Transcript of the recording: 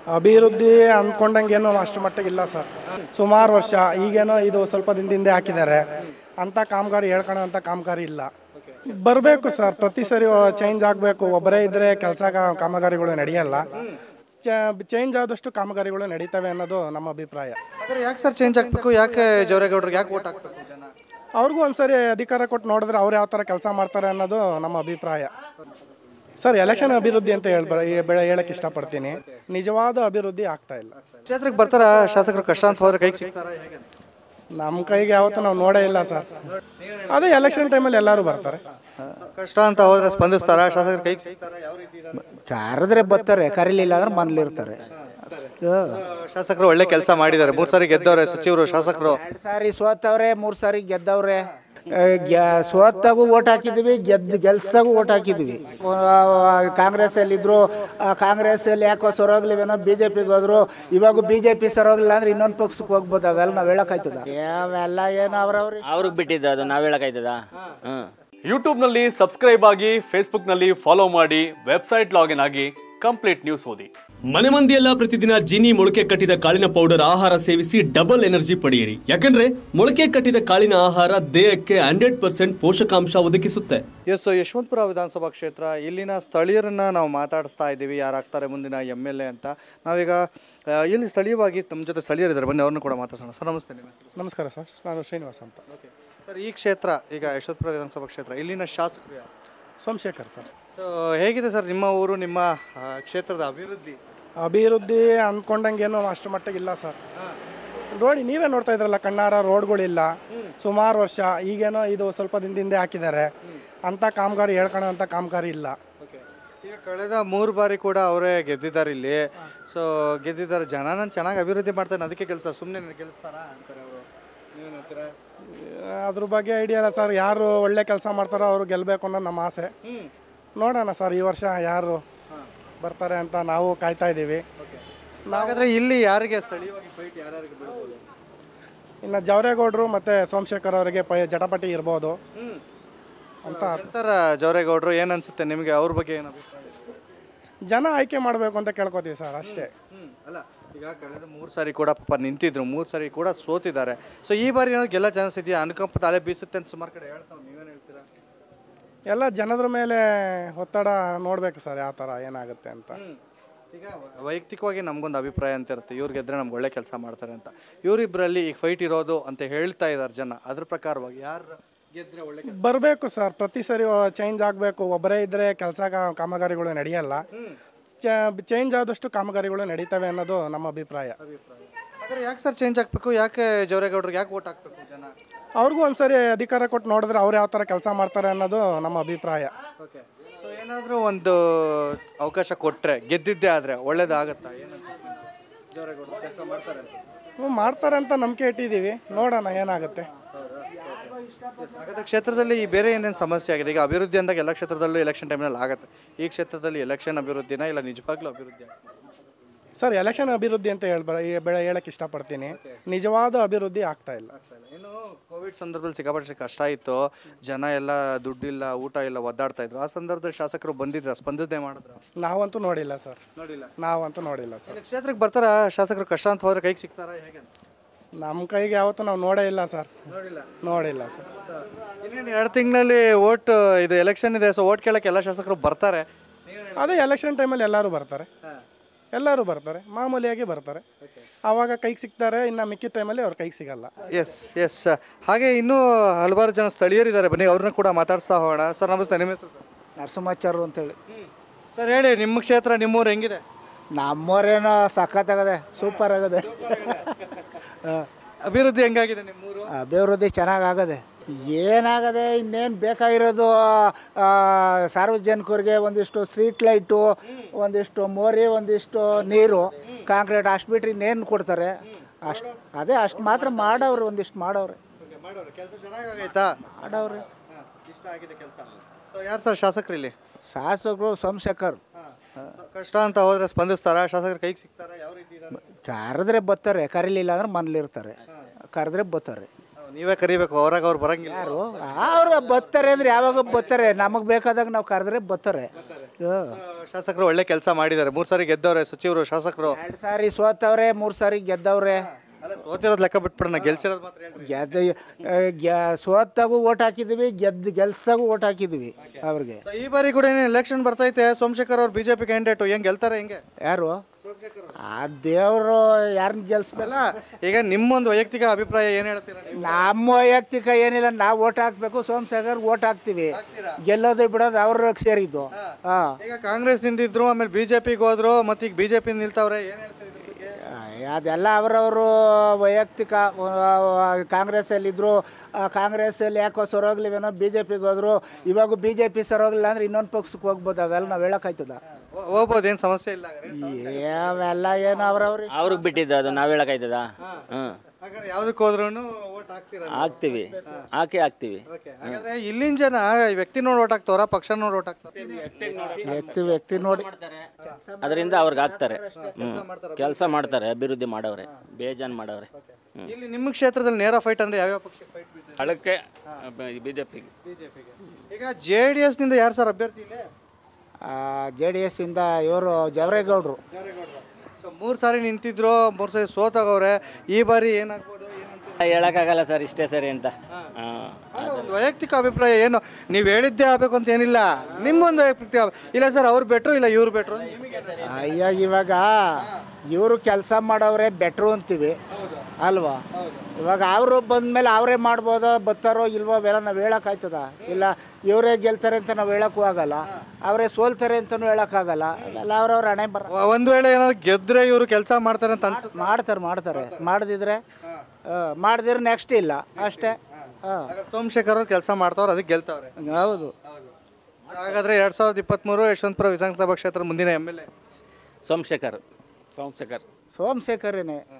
ಅಭಿವೃದ್ಧಿ ಅಂದ್ಕೊಂಡಂಗೇನು ಅಷ್ಟು ಮಟ್ಟಿಗಿಲ್ಲ ಸರ್ ಸುಮಾರು ವರ್ಷ ಈಗೇನೋ ಇದು ಸ್ವಲ್ಪ ದಿನದಿಂದ ಹಾಕಿದ್ದಾರೆ ಅಂಥ ಕಾಮಗಾರಿ ಹೇಳ್ಕೊಳ್ಳೋಂಥ ಕಾಮಗಾರಿ ಇಲ್ಲ ಬರಬೇಕು ಸರ್ ಪ್ರತಿ ಸರಿ ಚೇಂಜ್ ಆಗಬೇಕು ಒಬ್ಬರೇ ಇದ್ದರೆ ಕೆಲಸ ಕಾಮಗಾರಿಗಳು ನಡೆಯಲ್ಲ ಚೇಂಜ್ ಆದಷ್ಟು ಕಾಮಗಾರಿಗಳು ನಡೀತವೆ ಅನ್ನೋದು ನಮ್ಮ ಅಭಿಪ್ರಾಯ ಹಾಗಾದ್ರೆ ಯಾಕೆ ಸರ್ ಚೇಂಜ್ ಆಗಬೇಕು ಯಾಕೆ ಜವರೇಗೌಡರಿಗೆ ಯಾಕೆ ಓಟ್ ಹಾಕ್ಬೇಕು ಜನ ಅವ್ರಿಗೂ ಒಂದ್ಸರಿ ಅಧಿಕಾರ ಕೊಟ್ಟು ನೋಡಿದ್ರೆ ಅವ್ರು ಯಾವ ಥರ ಕೆಲಸ ಮಾಡ್ತಾರೆ ಅನ್ನೋದು ನಮ್ಮ ಅಭಿಪ್ರಾಯ ಸರ್ ಎಲೆಕ್ಷನ್ ಅಭಿವೃದ್ಧಿ ಅಂತ ಹೇಳ್ಬ ಬೆಳೆ ಹೇಳಕ್ಕೆ ಇಷ್ಟಪಡ್ತೀನಿ ನಿಜವಾದ ಅಭಿವೃದ್ಧಿ ಆಗ್ತಾ ಇಲ್ಲ ಕ್ಷೇತ್ರಕ್ಕೆ ಬರ್ತಾರ ಶಾಸಕರು ಕಷ್ಟ ಅಂತ ಹೋದ್ರೆ ಕೈಗೆ ಸಿಗ್ತಾರ ಹೇಗೆ ನಮ್ಮ ಕೈಗೆ ಯಾವತ್ತೂ ನಾವು ನೋಡೇ ಇಲ್ಲ ಸರ್ ಅದೇ ಎಲೆಕ್ಷನ್ ಟೈಮಲ್ಲಿ ಎಲ್ಲರೂ ಬರ್ತಾರೆ ಕಷ್ಟ ಅಂತ ಹೋದ್ರೆ ಸ್ಪಂದಿಸ್ತಾರ ಶಾಸಕರು ಕೈಗೆ ಸಿಗ್ತಾರ ಯಾವ ರೀತಿ ಇದಾರೆ? ಕರೆದ್ರೆ ಬರ್ತಾರೆ ಕರೀಲಿಲ್ಲ ಅಂದ್ರೆ ಮನೇಲಿರ್ತಾರೆ ಶಾಸಕರು ಒಳ್ಳೆ ಕೆಲಸ ಮಾಡಿದ್ದಾರೆ ಮೂರ್ ಸಾರಿ ಗೆದ್ದವ್ರೆ ಸಚಿವರು ಶಾಸಕರು ಎರಡು ಸಾರಿ ಸೋತವ್ರೆ ಮೂರು ಸಾರಿ ಗೆದ್ದವ್ರೆ ಆ, ಗೆ- ಸೋತಾಗೂ ಓಟ್ ಹಾಕಿದ್ವಿ ಗೆದ್ದು ಗೆಲ್ಸ್ದಾಗೂ ಓಟ್ ಹಾಕಿದ್ವಿ ಕಾಂಗ್ರೆಸ್ಸಲ್ಲಿ ಇದ್ರು ಕಾಂಗ್ರೆಸ್ಸಲ್ಲಿ ಯಾಕೋ ಸರೋಗ್ಲಿವೇನೋ ಬಿ ಜೆ ಪಿಗೆ ಹೋದ್ರು ಇವಾಗ ಬಿ ಜೆ ಪಿ ಸರೋಗ್ಲಿಲ್ಲ ಅಂದ್ರೆ ಇನ್ನೊಂದು ಪಕ್ಷಕ್ಕೆ ಹೋಗ್ಬೋದು ಅವೆಲ್ಲ ನಾವು ಹೇಳಕ್ಕಾಯ್ತದ ಅವೆಲ್ಲ ಏನು ಅವ್ರವ್ರ ಅವ್ರಿಗೆ ಬಿಟ್ಟಿದ್ದು ಅದು ನಾವು ಹೇಳಕ್ಕಾಯ್ತದ ಹ್ಞೂ ಯೂಟ್ಯೂಬ್ನಲ್ಲಿ ಸಬ್ಸ್ಕ್ರೈಬ್ ಆಗಿ ಫೇಸ್ಬುಕ್ನಲ್ಲಿ ಫಾಲೋ ಮಾಡಿ ವೆಬ್ಸೈಟ್ ಲಾಗಿನ್ ಆಗಿ ಕಂಪ್ಲೀಟ್ ನ್ಯೂಸ್ ಓದಿ ಮನೆ ಮಂದಿಯೆಲ್ಲ ಪ್ರತಿದಿನ ಜೀನಿ ಮೊಳಕೆ ಕಟ್ಟಿದ ಕಾಳಿನ ಪೌಡರ್ ಆಹಾರ ಸೇವಿಸಿ ಡಬಲ್ ಎನರ್ಜಿ ಪಡೆಯಿರಿ ಯಾಕಂದ್ರೆ ಮೊಳಕೆ ಕಟ್ಟಿದ ಕಾಳಿನ ಆಹಾರ ದೇಹಕ್ಕೆ ಹಂಡ್ರೆಡ್ ಪರ್ಸೆಂಟ್ ಪೋಷಕಾಂಶ ಒದಗಿಸುತ್ತೆ ಎಸ್ ಯಶವಂತಪುರ ವಿಧಾನಸಭಾ ಕ್ಷೇತ್ರ ಇಲ್ಲಿನ ಸ್ಥಳೀಯರನ್ನ ನಾವು ಮಾತಾಡಿಸ್ತಾ ಇದ್ದೀವಿ ಯಾರಾಗ್ತಾರೆ ಮುಂದಿನ ಎಮ್ ಎಲ್ ಎ ಅಂತ ನಾವೀಗ ಆ, ಇಲ್ಲಿ ಸ್ಥಳೀಯವಾಗಿ ನಮ್ಮ ಜೊತೆ ಸ್ಥಳೀಯರಿದ್ದಾರೆ ಬನ್ನಿ ಅವ್ರನ್ನ ಕೂಡ ಮಾತಾಡ್ಸೋಣ ಸರ್ ನಮಸ್ತೆ ನಿಮ್ಮ ಹೆಸರು ನಮಸ್ಕಾರ ಸರ್ ನಾನು ಶ್ರೀನಿವಾಸ್ ಅಂತ ಓಕೆ ಸರ್ ಈ ಕ್ಷೇತ್ರ ಈಗ ಯಶವಂತಪುರ ವಿಧಾನಸಭಾ ಕ್ಷೇತ್ರ ಇಲ್ಲಿನ ಶಾಸಕರು ಯಾರು ಸೋಮಶೇಖರ್ ಸರ್ ಸೊ ಹೇಗಿದೆ ಸರ್ ನಿಮ್ಮ ಊರು ನಿಮ್ಮ ಆ, ಕ್ಷೇತ್ರದ ಅಭಿವೃದ್ಧಿ ಅಭಿವೃದ್ಧಿ ಅಂದ್ಕೊಂಡಂಗೇನು ಅಷ್ಟು ಮಟ್ಟಿಗಿಲ್ಲ ಸರ್ ನೋಡಿ ನೀವೇ ನೋಡ್ತಾ ಇದ್ರಲ್ಲ ಕಣ್ಣಾರ ರೋಡ್ಗಳಿಲ್ಲ ಸುಮಾರು ವರ್ಷ ಈಗೇನೋ ಇದು ಸ್ವಲ್ಪ ದಿನದಿಂದ ಹಾಕಿದ್ದಾರೆ ಅಂಥ ಕಾಮಗಾರಿ ಹೇಳ್ಕೊಳ್ಳೋಂಥ ಕಾಮಗಾರಿ ಇಲ್ಲ ಓಕೆ ಈಗ ಕಳೆದ ಮೂರು ಬಾರಿ ಕೂಡ ಅವರೇ ಗೆದ್ದಿದ್ದಾರೆ ಇಲ್ಲಿ ಸೊ ಗೆದ್ದಿದ್ದಾರೆ ಜನ ನಾನು ಚೆನ್ನಾಗಿ ಅಭಿವೃದ್ಧಿ ಮಾಡ್ತಾನೆ ಅದಕ್ಕೆ ಕೆಲಸ ಸುಮ್ಮನೆ ಗೆಲ್ಲಿಸ್ತಾರಾ ಅಂತಾರೆ ಅವರು ನೀವೇನು ಹೇಳ್ತೀರಾ ಅದ್ರ ಬಗ್ಗೆ ಐಡಿಯಾ ಇಲ್ಲ ಸರ್ ಯಾರು ಒಳ್ಳೆ ಕೆಲಸ ಮಾಡ್ತಾರೋ ಅವರು ಗೆಲ್ಲಬೇಕು ಅನ್ನೋದು ನಮ್ಮ ಆಸೆ ನೋಡೋಣ ಸರ್ ಈ ವರ್ಷ ಯಾರು ಬರ್ತಾರೆ ಅಂತ ನಾವು ಕಾಯ್ತಾ ಇದ್ದೀವಿ ಹಾಗಾದ್ರೆ ಇಲ್ಲಿ ಯಾರಿಗೆ ಸ್ಥಳೀಯವಾಗಿ ಫೈಟ್ ಯಾರ್ಯಾರಿಗೆ ಬಿಡ್ಬೋದು ಇನ್ನು ಜವರೇಗೌಡರು ಮತ್ತು ಸೋಮಶೇಖರ್ ಅವರಿಗೆ ಪೈ ಜಟಪಟಿ ಇರ್ಬೋದು ಅಂತ ಅಂತಾರ ಜವರೇಗೌಡರು ಏನು ಅನ್ಸುತ್ತೆ ನಿಮಗೆ ಅವ್ರ ಬಗ್ಗೆ ಏನು ಅಭಿಪ್ರಾಯ ಜನ ಆಯ್ಕೆ ಮಾಡಬೇಕು ಅಂತ ಕೇಳ್ಕೊತೀವಿ ಸರ್ ಅಷ್ಟೇ ಹ್ಮ್ ಅಲ್ಲ ಈಗ ಕಳೆದ ಮೂರು ಸಾರಿ ಕೂಡ ಪಾಪ ನಿಂತಿದ್ರು ಮೂರು ಸಾರಿ ಕೂಡ ಸೋತಿದ್ದಾರೆ ಸೊ ಈ ಬಾರಿ ಏನಾದ್ರು ಗೆಲ್ಲ ಚಾನ್ಸ್ ಇದೆಯಾ ಅನುಕಂಪ ತಲೆ ಬೀಸುತ್ತೆ ಅಂತ ಸುಮಾರು ಕಡೆ ಹೇಳ್ತಾವೆ ನೀವೇನು ಹೇಳ್ತೀರಾ ಎಲ್ಲ ಜನದ್ರ ಮೇಲೆ ಒತ್ತಡ ನೋಡಬೇಕು ಸರ್ ಯಾವ ಥರ ಏನಾಗುತ್ತೆ ಅಂತ ಈಗ ವೈಯಕ್ತಿಕವಾಗಿ ನಮಗೊಂದು ಅಭಿಪ್ರಾಯ ಅಂತ ಇರುತ್ತೆ ಇವ್ರು ಗೆದ್ರೆ ನಮ್ಗೆ ಒಳ್ಳೆ ಕೆಲಸ ಮಾಡ್ತಾರೆ ಅಂತ ಇವರಿಬ್ಬರಲ್ಲಿ ಈಗ ಫೈಟ್ ಇರೋದು ಅಂತ ಹೇಳ್ತಾ ಇದ್ದಾರೆ ಜನ ಅದ್ರ ಪ್ರಕಾರವಾಗಿ ಯಾರು ಗೆದ್ರೆ ಒಳ್ಳೆ ಕೆಲ್ಸ ಬರಬೇಕು ಸರ್ ಪ್ರತಿ ಸರಿ ಚೇಂಜ್ ಆಗಬೇಕು ಒಬ್ಬರೇ ಇದ್ದರೆ ಕೆಲಸ ಕಾಮಗಾರಿಗಳು ನಡೆಯಲ್ಲ ಚೇಂಜ್ ಆದಷ್ಟು ಕಾಮಗಾರಿಗಳು ನಡೀತವೆ ಅನ್ನೋದು ನಮ್ಮ ಅಭಿಪ್ರಾಯ ಹಾಗಾದ್ರೆ ಯಾಕೆ ಸರ್ ಚೇಂಜ್ ಆಗಬೇಕು ಯಾಕೆ ಜವರೇಗೌಡರಿಗೆ ಯಾಕೆ ಓಟ್ ಹಾಕ್ಬೇಕು ಜನ ಅವ್ರಿಗೂ ಒಂದ್ಸರಿ ಅಧಿಕಾರ ಕೊಟ್ಟು ನೋಡಿದ್ರೆ ಅವ್ರು ಯಾವ ಥರ ಕೆಲಸ ಮಾಡ್ತಾರೆ ಅನ್ನೋದು ನಮ್ಮ ಅಭಿಪ್ರಾಯ ಓಕೆ ಸೊ ಏನಾದರೂ ಒಂದು ಅವಕಾಶ ಕೊಟ್ಟರೆ ಗೆದ್ದಿದ್ದೇ ಆದರೆ ಒಳ್ಳೇದಾಗತ್ತಾ ಏನು ಜವರೇಗೌಡರು ಕೆಲಸ ಮಾಡ್ತಾರೆ ಅನ್ಸುತ್ತೆ ಹ್ಞೂ ಮಾಡ್ತಾರೆ ಅಂತ ನಂಬಿಕೆ ಇಟ್ಟಿದ್ದೀವಿ ನೋಡೋಣ ಏನಾಗುತ್ತೆ Yes, ಹಾಗಾದ್ರೆ ಕ್ಷೇತ್ರದಲ್ಲಿ ಈ ಬೇರೆ ಏನೇನು ಸಮಸ್ಯೆ ಆಗಿದೆ ಈಗ ಅಭಿವೃದ್ಧಿ ಅಂದಾಗ ಎಲ್ಲ ಕ್ಷೇತ್ರದಲ್ಲೂ ಎಲೆಕ್ಷನ್ ಟೈಮ್ನಲ್ಲಿ ಆಗುತ್ತೆ ಈ ಕ್ಷೇತ್ರದಲ್ಲಿ ಎಲೆಕ್ಷನ್ ಅಭಿವೃದ್ಧಿನ ಇಲ್ಲ ನಿಜವಾಗ್ಲೂ ಅಭಿವೃದ್ಧಿ ಆಗ್ತದೆ ಸರ್ ಎಲೆಕ್ಷನ್ ಅಭಿವೃದ್ಧಿ ಅಂತ ಹೇಳ್ಬ ಬೆಳೆ ಹೇಳಕ್ಕೆ ಇಷ್ಟಪಡ್ತೀನಿ ನಿಜವಾದ ಅಭಿವೃದ್ಧಿ ಆಗ್ತಾ ಇಲ್ಲ ಇನ್ನು ಕೋವಿಡ್ ಸಂದರ್ಭದಲ್ಲಿ ಸಿಕ್ಕಾಪಟ್ಟೆ ಕಷ್ಟ ಇತ್ತು ಜನ ಎಲ್ಲ ದುಡ್ಡಿಲ್ಲ ಊಟ ಇಲ್ಲ ಒದ್ದಾಡ್ತಾ ಇದ್ರು ಆ ಸಂದರ್ಭದಲ್ಲಿ ಶಾಸಕರು ಬಂದಿದ್ರ ಸ್ಪಂದನೆ ಮಾಡಿದ್ರ ನಾವಂತೂ ನೋಡಿಲ್ಲ ಸರ್ ನೋಡಿಲ್ಲ ನಾವಂತೂ ನೋಡಿಲ್ಲ ಸರ್ ಇಲ್ಲಿ ಕ್ಷೇತ್ರಕ್ಕೆ ಬರ್ತಾರ ಶಾಸಕರು ಕಷ್ಟ ಅಂತ ಹೋದ್ರೆ ಕೈಗೆ ಸಿಗ್ತಾರ ಹೇಗೆ ಅಂತ ನಮ್ಮ ಕೈಗೆ ಯಾವತ್ತೂ ನಾವು ನೋಡೇ ಇಲ್ಲ ಸರ್ ನೋಡಿಲ್ಲ ನೋಡಿಲ್ಲ ಸರ್ ಇನ್ನೇನು ಎರಡು ತಿಂಗಳಲ್ಲಿ ಓಟ್ ಇದು ಎಲೆಕ್ಷನ್ ಇದೆ ಸೊ ಓಟ್ ಕೇಳಕ್ಕೆ ಎಲ್ಲ ಶಾಸಕರು ಬರ್ತಾರೆ ಅದೇ ಎಲೆಕ್ಷನ್ ಟೈಮಲ್ಲಿ ಎಲ್ಲರೂ ಬರ್ತಾರೆ ಎಲ್ಲರೂ ಬರ್ತಾರೆ ಮಾಮೂಲಿಯಾಗಿ ಬರ್ತಾರೆ ಆವಾಗ ಕೈಗೆ ಸಿಗ್ತಾರೆ ಇನ್ನು ಮಿಕ್ಕಿದ ಟೈಮಲ್ಲಿ ಅವ್ರ ಕೈಗೆ ಸಿಗಲ್ಲ ಎಸ್ ಎಸ್ ಹಾಗೆ ಇನ್ನೂ ಹಲವಾರು ಜನ ಸ್ಥಳೀಯರಿದ್ದಾರೆ ಬನ್ನಿ ಅವ್ರನ್ನ ಕೂಡ ಮಾತಾಡಿಸ್ತಾ ಹೋಗೋಣ ಸರ್ ನಮಸ್ತೆ ನಿಮ್ಮ ಹೆಸರು ಸರ್ ನರಸಿಂಹಾಚಾರ್ರು ಅಂತೇಳಿ ಸರ್ ಹೇಳಿ ನಿಮ್ಮ ಕ್ಷೇತ್ರ ನಿಮ್ಮೂರು ಹೆಂಗಿದೆ ನಮ್ಮವ್ರೇನೋ ಸಖತ್ತಾಗದೆ ಸೂಪರ್ ಆಗದೆ ಅಭಿವೃದ್ಧಿ ಹೆಂಗಾಗಿದೆ ನಿಮ್ಮೂರು ಅಭಿವೃದ್ಧಿ ಚೆನ್ನಾಗಾಗದೆ ಏನಾಗದೆ ಇನ್ನೇನು ಬೇಕಾಗಿರೋದು ಆ, ಸಾರ್ವಜನಿಕರಿಗೆ ಒಂದಿಷ್ಟು ಸ್ಟ್ರೀಟ್ ಲೈಟು ಒಂದಿಷ್ಟು ಮೋರಿ ಒಂದಿಷ್ಟು ನೀರು ಕಾಂಕ್ರೀಟ್ ಅಷ್ಟು ಬಿಟ್ರೆ ಇನ್ನೇನು ಕೊಡ್ತಾರೆ ಅಷ್ಟು ಅದೇ ಅಷ್ಟು ಮಾತ್ರ ಮಾಡವ್ರೆ ಒಂದಿಷ್ಟು ಮಾಡವ್ರೆ ಮಾಡೋರು ಕೆಲಸ ಚೆನ್ನಾಗಾಗೈತಾ ಮಾಡವ್ರೆ ಇಷ್ಟ ಆಗಿದೆ ಕೆಲಸ ಸೊ ಯಾರು ಸರ್ ಶಾಸಕರು ಇಲ್ಲಿ ಶಾಸಕರು ಸೋಮಶೇಖರ್ So, ಕಷ್ಟ ಅಂತ ಹೋದ್ರೆ ಸ್ಪಂದಿಸ್ತಾರಾ ಶಾಸಕರು ಕೈಗೆ ಸಿಗ್ತಾರಾ ಯಾವ ರೀತಿ ಇದಾರೆ ಕರೆದ್ರೆ ಬರ್ತಾರೆ ಕರೀಲಿಲ್ಲ ಅಂದ್ರೆ ಮನೇಲಿರ್ತಾರೆ ಕರೆದ್ರೆ ಬರ್ತಾರೆ ನೀವೇ ಕರಿಬೇಕು ಹೊರಗೆ ಅವ್ರು ಬರಂಗಿಲ್ಲ ಯಾರು ಅವ್ರು ಬರ್ತಾರೆ ಅಂದ್ರೆ ಯಾವಾಗ ಬರ್ತಾರೆ ನಮಗೆ ಬೇಕಾದಾಗ ನಾವು ಕರೆದ್ರೆ ಬರ್ತಾರೆ ಹ್ಮ್. ಶಾಸಕರು ಒಳ್ಳೆ ಕೆಲಸ ಮಾಡಿದ್ದಾರೆ ಮೂರು ಸಾರಿ ಗೆದ್ದವ್ರೆ ಸಚಿವರು ಶಾಸಕರು ಎರಡು ಸಾರಿ ಸೋತವ್ರೆ ಮೂರು ಸಾರಿ ಗೆದ್ದವ್ರೆ ಅಲ್ಲ ಸೋತಿರೋದು ಲೆಕ್ಕ ಬಿಟ್ಬಿಡೋಣ ಗೆಲ್ಸಿರೋದು ಮಾತ್ರ ಹೇಳ್ರಿ ಗೆದ್ದ ಆ, ಗೆ- ಸೋತಾಗೂ ಓಟ್ ಹಾಕಿದ್ವಿ ಗೆದ್ದು ಗೆಲ್ಸ್ದಾಗೂ ಓಟ್ ಹಾಕಿದ್ವಿ ಅವ್ರಿಗೆ So, ಈ ಬಾರಿ ಕೂಡ ಏನು ಎಲೆಕ್ಷನ್ ಬರ್ತೈತೆ ಸೋಮಶೇಖರ್ ಅವ್ರು ಬಿಜೆಪಿ ಕ್ಯಾಂಡಿಡೇಟ್ ಹೆಂಗ್ ಗೆಲ್ತಾರೆ ಹೆಂಗೆ ಯಾರು ಆ ದೇವರು ಯಾರನ್ನ ಗೆಲ್ಸ್ಬೇಕಲ್ಲ ಅಲ್ಲ ಈಗ ನಿಮ್ಮೊಂದು ವೈಯಕ್ತಿಕ ಅಭಿಪ್ರಾಯ ಏನ್ ಹೇಳ್ತೀರಾ ನೀವು ನಮ್ಮ ವೈಯಕ್ತಿಕ ಏನಿಲ್ಲ ನಾವು ಓಟ್ ಹಾಕ್ಬೇಕು ಸೋಮಶೇಖರ್ ಓಟ್ ಹಾಕ್ತೀವಿ ಗೆಲ್ಲೋದು ಬಿಡೋದು ಅವ್ರಿಗೆ ಸೇರಿದ್ದು ಹಾಂ ಈಗ ಕಾಂಗ್ರೆಸ್ ನಿಂದಿದ್ರು ಆಮೇಲೆ ಬಿಜೆಪಿಗೆ ಹೋದ್ರು ಮತ್ತೆ ಈಗ ಬಿಜೆಪಿ ನಿಲ್ತಾವ್ರೆ ಏನ್ ಹೇಳ್ತೀರಿ ಇದ್ರ ಬಗ್ಗೆ ಅದೆಲ್ಲ ಅವರವರು ವೈಯಕ್ತಿಕ ಕಾಂಗ್ರೆಸ್ಸಲ್ಲಿದ್ದರು ಕಾಂಗ್ರೆಸ್ಸಲ್ಲಿ ಯಾಕೋ ಸರೋಗ್ಲಿವೇನೋ ಬಿ ಜೆ ಪಿಗೆ ಹೋದ್ರು ಇವಾಗ ಬಿ ಜೆ ಪಿ ಸರೋಗ್ಲಿಲ್ಲ ಅಂದ್ರೆ ಇನ್ನೊಂದು ಪಕ್ಷಕ್ಕೆ ಹೋಗ್ಬೋದು ಅವೆಲ್ಲ ನಾವು ಹೇಳೋಕ್ಕಾಯ್ತದ ಹೋ- ಹೋಗ್ಬೋದು ಏನ್ ಸಮಸ್ಯೆ ಇಲ್ಲ ಹಾಗಾದ್ರೆ. ಅವೆಲ್ಲ ಏನು ಅವ್ರವ್ರು ಅವ್ರಿಗೆ ಬಿಟ್ಟಿದ್ದು ಅದು ನಾವು ಹೇಳಕ್ಕಾಯ್ತದ ಹ್ಞೂ ಹಾಗಾದ್ರೆ ಯಾವ್ದಕ್ಕೆ ಹೋದ್ರು ಓಟ್ ಹಾಕ್ತೀರಾ ಹಾಕ್ತೀವಿ ಹಾಕಿ ಹಾಕ್ತೀವಿ ಓಕೆ ಹಾಗಾದ್ರೆ ಇಲ್ಲಿನ ಜನ ಈ ವ್ಯಕ್ತಿ ನೋಡಿ ಓಟ್ ಹಾಕ್ತವ್ರ ಪಕ್ಷ ನೋಡಿ ಓಟ್ ಹಾಕ್ತಾರ ವ್ಯಕ್ತಿ ವ್ಯಕ್ತಿ ನೋಡಿ ಅದರಿಂದ ಅವ್ರಿಗೆ ಹಾಕ್ತಾರೆ ಹ್ಞೂ ಕೆಲಸ ಮಾಡ್ತಾರೆ ಅಭಿವೃದ್ಧಿ ಮಾಡವ್ರೆ ಬೇಜಾನ್ ಮಾಡವ್ರೆ ಹ್ಞೂ ಇಲ್ಲಿ ನಿಮ್ಮ ಕ್ಷೇತ್ರದಲ್ಲಿ ನೇರ ಫೈಟ್ ಅಂದ್ರೆ ಯಾವ್ಯಾವ ಪಕ್ಷಕ್ಕೆ ಫೈಟ್ ಬೀಳ್ತಾರೆ ಹಳಕ್ಕೆ ಬಿ ಜೆ ಪಿಗೆ ಬಿಜೆಪಿಗೆ ಈಗ ಜೆ ಡಿ ಎಸ್ ನಿಂದ ಯಾರು ಸರ್ ಅಭ್ಯರ್ಥಿ ಇಲ್ಲಿ ಜೆ ಡಿ ಎಸ್ ಇಂದ ಇವರು ಜವರೇಗೌಡರು ಸೊ ಮೂರು ಸಾರಿ ನಿಂತಿದ್ರು ಮೂರು ಸಾರಿ ಸೋತಾಗವ್ರೆ ಈ ಬಾರಿ ಏನಾಗ್ಬೋದು ಏನಂತ ಹೇಳಕ್ಕಾಗಲ್ಲ ಸರ್ ಇಷ್ಟೇ ಸರಿ ಅಂತ ಹಾಂ ಅಲ್ಲ, ಒಂದು ವೈಯಕ್ತಿಕ ಅಭಿಪ್ರಾಯ ಏನು ನೀವು ಹೇಳಿದ್ದೇ ಆಗ್ಬೇಕು ಅಂತ ಏನಿಲ್ಲ ನಿಮ್ಮೊಂದು ವೈಯಕ್ತಿಕ ಅಭಿ- ಇಲ್ಲ ಸರ್ ಅವ್ರು ಬೆಟ್ರು ಇಲ್ಲ ಇವ್ರು ಬೆಟ್ರು ಅಂತ ನಿಮಗೆ ಅಯ್ಯ ಇವಾಗ ಇವರು ಕೆಲಸ ಮಾಡೋರೆ ಬೆಟ್ರು ಅಂತೀವಿ ಅಲ್ವಾ ಇವಾಗ ಅವರು ಬಂದ್ಮೇಲೆ ಅವರೇ ಮಾಡ್ಬೋದೋ ಬರ್ತಾರೋ ಇಲ್ವೋ ಅವೆಲ್ಲ ನಾವು ಹೇಳೋಕ್ಕಾಯ್ತದ ಇಲ್ಲ ಇವರೇ ಗೆಲ್ತಾರೆ ಅಂತ ನಾವು ಹೇಳೋಕ್ಕೂ ಆಗಲ್ಲ ಅವರೇ ಸೋಲ್ತಾರೆ ಅಂತಲೂ ಹೇಳೋಕ್ಕಾಗಲ್ಲ ಅವೆಲ್ಲ ಅವ್ರವ್ರ ಹಣೆ ಬರ ಒಂದು ವೇಳೆ ಏನಾದ್ರು ಗೆದ್ರೆ ಇವರು ಕೆಲಸ ಮಾಡ್ತಾರೆ ಅಂತ ಅನ್ಸುತ್ತೆ ಮಾಡ್ತಾರೆ ಮಾಡ್ತಾರೆ ಮಾಡದಿದ್ರೆ ಮಾಡದಿದ್ರೆ ನೆಕ್ಸ್ಟ್ ಇಲ್ಲ ಅಷ್ಟೇ ಹಾಂ ಸೋಮಶೇಖರ್ ಅವ್ರು ಕೆಲಸ ಮಾಡ್ತಾವ್ರೆ ಅದಕ್ಕೆ ಗೆಲ್ತಾವ್ರೆ ಹೌದು ಹಾಗಾದ್ರೆ ಎರಡ್ ಸಾವಿರದ ಇಪ್ಪತ್ಮೂರು ಯಶವಂತಪುರ ವಿಧಾನಸಭಾ ಕ್ಷೇತ್ರ ಮುಂದಿನ M L A Somashekhar Somashekhar ಸೋಮಶೇಖರನೇ